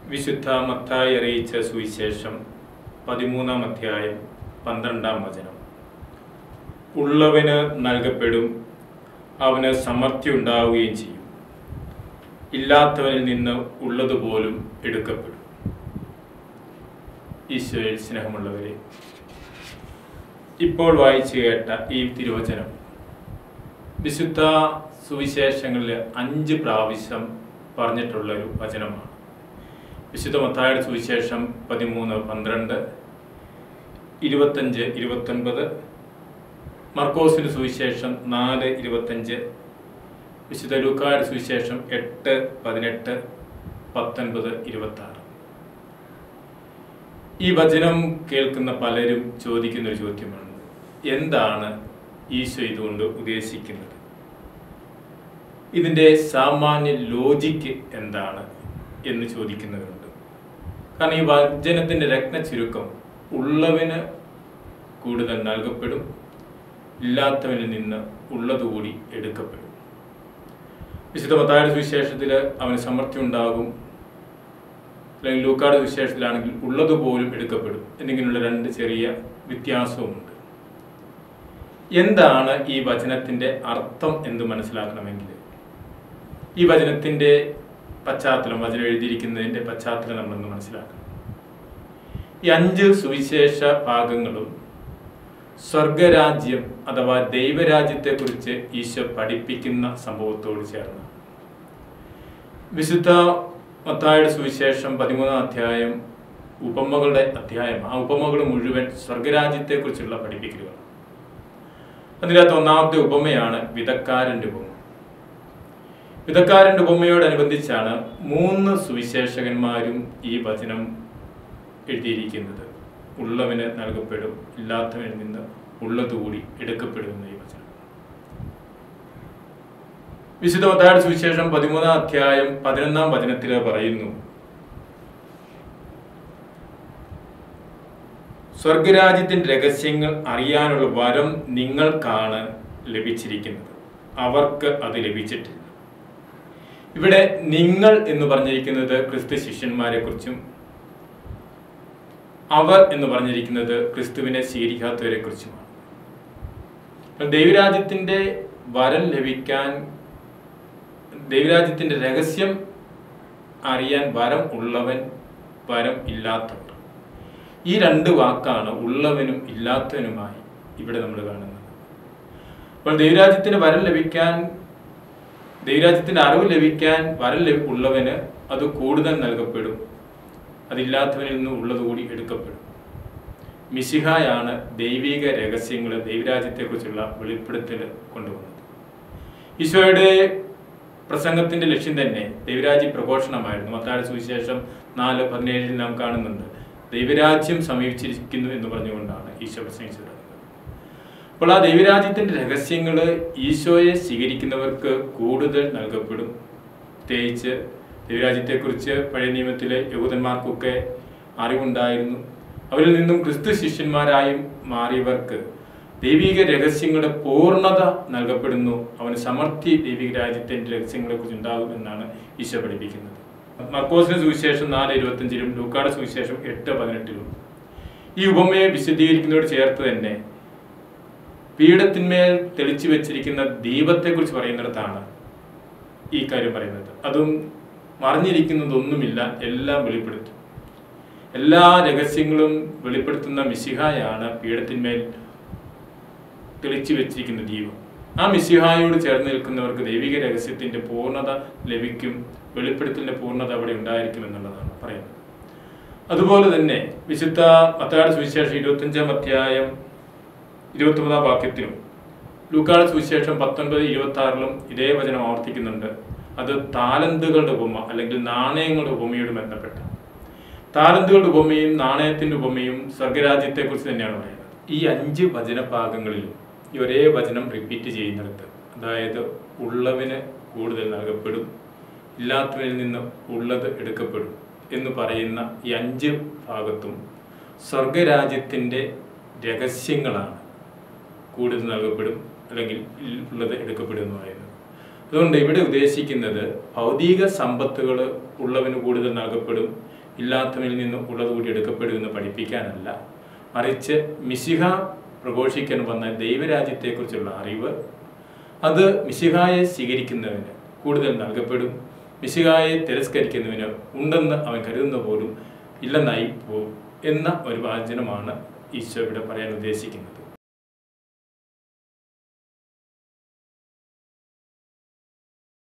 വിശുദ്ധ മത്തായി അറിയിച്ച സുവിശേഷം പതിമൂന്നാം അധ്യായം പന്ത്രണ്ടാം വചനം ഉള്ളവന് നൽകപ്പെടും അവന് സമൃദ്ധി ഉണ്ടാവുകയും ചെയ്യും ഇല്ലാത്തവനിൽ നിന്ന് ഉള്ളതുപോലും എടുക്കപ്പെടും ഈശോയിൽ സ്നേഹമുള്ളവരെ ഇപ്പോൾ വായിച്ചു കേട്ട ഈ തിരുവചനം വിശുദ്ധ സുവിശേഷങ്ങളിൽ അഞ്ച് പ്രാവശ്യം പറഞ്ഞിട്ടുള്ള ഒരു വചനമാണ് വിശുദ്ധ മത്തായുടെ സുവിശേഷം പതിമൂന്ന് പന്ത്രണ്ട് ഇരുപത്തഞ്ച് ഇരുപത്തൊൻപത് മർക്കോസിന്റെ സുവിശേഷം നാല് ഇരുപത്തഞ്ച് വിശുദ്ധ ലൂക്കായുടെ സുവിശേഷം എട്ട് പതിനെട്ട് പത്തൊൻപത് ഇരുപത്തി ആറ് ഈ വചനം കേൾക്കുന്ന പലരും ചോദിക്കുന്ന ഒരു ചോദ്യമാണ് എന്താണ് ഈശോ ഇതുകൊണ്ട് ഉദ്ദേശിക്കുന്നത് ഇതിൻ്റെ സാമാന്യ ലോജിക്ക് എന്താണ് എന്ന് ചോദിക്കുന്നവരുണ്ട് കാരണം ഈ വചനത്തിൻ്റെ രത്ന ചുരുക്കം ഉള്ളവന് കൂടുതൽ നൽകപ്പെടും ഇല്ലാത്തവനിൽ നിന്ന് ഉള്ളതുകൂടി എടുക്കപ്പെടും വിശുദ്ധ മത്തായുടെ സുവിശേഷത്തിൽ അവന് സമൃദ്ധി ഉണ്ടാകും അല്ലെങ്കിൽ ലൂക്കാട് സുവിശേഷത്തിലാണെങ്കിൽ ഉള്ളതുപോലും എടുക്കപ്പെടും എന്നിങ്ങനെയുള്ള രണ്ട് ചെറിയ വ്യത്യാസവുമുണ്ട് എന്താണ് ഈ വചനത്തിൻ്റെ അർത്ഥം എന്ന് മനസ്സിലാക്കണമെങ്കിൽ ഈ വചനത്തിൻ്റെ പശ്ചാത്തലം വചനം എഴുതിയിരിക്കുന്നതിൻ്റെ പശ്ചാത്തലം നമ്മളൊന്ന് മനസ്സിലാക്കണം ഈ അഞ്ച് സുവിശേഷ ഭാഗങ്ങളും സ്വർഗരാജ്യം അഥവാ ദൈവരാജ്യത്തെക്കുറിച്ച് ഈശോ പഠിപ്പിക്കുന്ന സംഭവത്തോട് ചേർന്ന് വിശുദ്ധ മത്തായുടെ സുവിശേഷം പതിമൂന്നാം അധ്യായം ഉപമകളുടെ അധ്യായം ആ ഉപമകൾ മുഴുവൻ സ്വർഗരാജ്യത്തെക്കുറിച്ചുള്ള പഠിപ്പിക്കലുകളാണ് അതിനകത്ത് ഒന്നാമത്തെ ഉപമയാണ് വിധക്കാരൻ്റെ ഉപമ വിധക്കാരൻ്റെ ഉപമയോടനുബന്ധിച്ചാണ് മൂന്ന് സുവിശേഷകന്മാരും ഈ വചനം എഴുതിയിരിക്കുന്നത് ഉള്ളവന് നൽകപ്പെടും ഇല്ലാത്തവനിൽ നിന്ന് ഉള്ളതുകൂടി എടുക്കപ്പെടുമെന്ന് ഈ വചനം വിശുദ്ധ മത്തായുടെ സുവിശേഷം പതിമൂന്നാം അധ്യായം പതിനൊന്നാം വചനത്തിൽ പറയുന്നു സ്വർഗരാജ്യത്തിന്റെ രഹസ്യങ്ങൾ അറിയാനുള്ള വരം നിങ്ങൾക്കാണ് ലഭിച്ചിരിക്കുന്നത് അവർക്ക് അത് ലഭിച്ചിട്ടില്ല ഇവിടെ നിങ്ങൾ എന്ന് പറഞ്ഞിരിക്കുന്നത് ക്രിസ്തു ശിഷ്യന്മാരെ കുറിച്ചും അവർ എന്ന് പറഞ്ഞിരിക്കുന്നത് ക്രിസ്തുവിനെ സ്വീകരിക്കാത്തവരെ കുറിച്ചുമാണ് ദൈവരാജ്യത്തിന്റെ വരം ലഭിക്കാൻ ദൈവരാജ്യത്തിന്റെ രഹസ്യം അറിയാൻ വരം ഉള്ളവൻ വരം ഇല്ലാത്തവർ ഈ രണ്ട് വാക്കാണ് ഉള്ളവനും ഇല്ലാത്തവനുമായി ഇവിടെ നമ്മൾ കാണുന്നത് അപ്പോൾ ദൈവരാജ്യത്തിന് വരം ലഭിക്കാൻ ദൈവരാജ്യത്തിന്റെ അറിവ് ലഭിക്കാൻ വരം ലഭി- ഉള്ളവന് അത് കൂടുതൽ നൽകപ്പെടും അതില്ലാത്തവനിൽ നിന്ന് ഉള്ളത് കൂടി എടുക്കപ്പെടും മിശിഹായാണ് ദൈവിക രഹസ്യങ്ങൾ ദൈവരാജ്യത്തെക്കുറിച്ചുള്ള വെളിപ്പെടുത്തൽ കൊണ്ടുവന്നത് ഈശോയുടെ പ്രസംഗത്തിന്റെ ലക്ഷ്യം തന്നെ ദൈവരാജ്യ പ്രഘോഷണമായിരുന്നു മത്താഴ സുവിശേഷം നാല് പതിനേഴിൽ നാം കാണുന്നുണ്ട് ദൈവരാജ്യം സമീപിച്ചിരിക്കുന്നു എന്ന് പറഞ്ഞുകൊണ്ടാണ് ഈശോ പ്രസംഗിച്ചത് അപ്പോൾ ആ ദൈവരാജ്യത്തിന്റെ രഹസ്യങ്ങൾ ഈശോയെ സ്വീകരിക്കുന്നവർക്ക് കൂടുതൽ നൽകപ്പെടും പ്രത്യേകിച്ച് ദൈവരാജ്യത്തെക്കുറിച്ച് പഴയ നിയമത്തിലെ യഹൂദന്മാർക്കൊക്കെ അറിവുണ്ടായിരുന്നു അവരിൽ നിന്നും ക്രിസ്തു ശിഷ്യന്മാരായും മാറിയവർക്ക് ദൈവിക രഹസ്യങ്ങളുടെ പൂർണ്ണത നൽകപ്പെടുന്നു അവന് സമർത്ഥി ദൈവിക രാജ്യത്തിന്റെ രഹസ്യങ്ങളെ കുറിച്ച് ഉണ്ടാകും എന്നാണ് ഈശോ പഠിപ്പിക്കുന്നത് മർക്കോസിന് സുവിശേഷം നാല് ഇരുപത്തഞ്ചിലും ലൂക്കാട് സുവിശേഷം എട്ട് പതിനെട്ടിലും ഈ ഉപമയെ വിശദീകരിക്കുന്നതോട് ചേർത്ത് തന്നെ പീഠത്തിന്മേൽ തെളിച്ചു വെച്ചിരിക്കുന്ന ദീപത്തെക്കുറിച്ച് പറയുന്നിടത്താണ് ഈ കാര്യം പറയുന്നത് അതും മറിഞ്ഞിരിക്കുന്നതൊന്നുമില്ല എല്ലാം വെളിപ്പെടുത്തും എല്ലാ രഹസ്യങ്ങളും വെളിപ്പെടുത്തുന്ന മിശിഹായാണ് പീഠത്തിന്മേൽ തെളിച്ചു വെച്ചിരിക്കുന്ന ദീപം ആ മിശിഹായോട് ചേർന്ന് നിൽക്കുന്നവർക്ക് ദൈവിക രഹസ്യത്തിന്റെ പൂർണ്ണത ലഭിക്കും വെളിപ്പെടുത്തലിന്റെ പൂർണ്ണത അവിടെ ഉണ്ടായിരിക്കും എന്നുള്ളതാണ് പറയുന്നത് അതുപോലെ തന്നെ വിശുദ്ധ മത്താട് സുവിശേഷം ഇരുപത്തഞ്ചാം അധ്യായം ഇരുപത്തൊമ്പതാം വാക്യത്തിലും ലൂക്കാട് സുവിശേഷം പത്തൊൻപത് ഇരുപത്തി ആറിലും ഇതേ വചനം ആവർത്തിക്കുന്നുണ്ട് അത് താലന്തുകളുടെ ഉപമ അല്ലെങ്കിൽ നാണയങ്ങളുടെ ഉപമയോട് ബന്ധപ്പെട്ട താലന്തുകളുടെ ഉപമയും നാണയത്തിന്റെ ഉപമയും സ്വർഗരാജ്യത്തെക്കുറിച്ച് തന്നെയാണ് പറയുന്നത് ഈ അഞ്ച് വചനഭാഗങ്ങളിലും ഈ ഒരേ വചനം റിപ്പീറ്റ് ചെയ്യുന്നിടത്ത് അതായത് ഉള്ളവന് കൂടുതൽ നൽകപ്പെടും ഇല്ലാത്തവനിൽ നിന്ന് ഉള്ളത് എടുക്കപ്പെടും എന്ന് പറയുന്ന ഈ അഞ്ച് ഭാഗത്തും സ്വർഗരാജ്യത്തിൻ്റെ രഹസ്യങ്ങളാണ് കൂടുതൽ നൽകപ്പെടും അല്ലെങ്കിൽ ഉള്ളത് എടുക്കപ്പെടും എന്ന് പറയുന്നത് അതുകൊണ്ട് ഇവിടെ ഉദ്ദേശിക്കുന്നത് ഭൗതിക സമ്പത്തുകൾ ഉള്ളവന് കൂടുതൽ നൽകപ്പെടും ഇല്ലാത്തവനിൽ നിന്ന് ഉള്ളത് കൂടി എടുക്കപ്പെടുമെന്ന് പഠിപ്പിക്കാനല്ല മറിച്ച് മിശിഹ പ്രഘോഷിക്കാൻ വന്ന ദൈവരാജ്യത്തെക്കുറിച്ചുള്ള അറിവ് അത് മിശിഹായെ സ്വീകരിക്കുന്നവന് കൂടുതൽ നൽകപ്പെടും മിശിഹായെ തിരസ്കരിക്കുന്നവന് ഉണ്ടെന്ന് അവൻ കരുതുന്ന പോലും ഇല്ലെന്നായി പോകും എന്ന ഒരു വാചനമാണ് ഈശോ ഇവിടെ പറയാൻ ഉദ്ദേശിക്കുന്നത്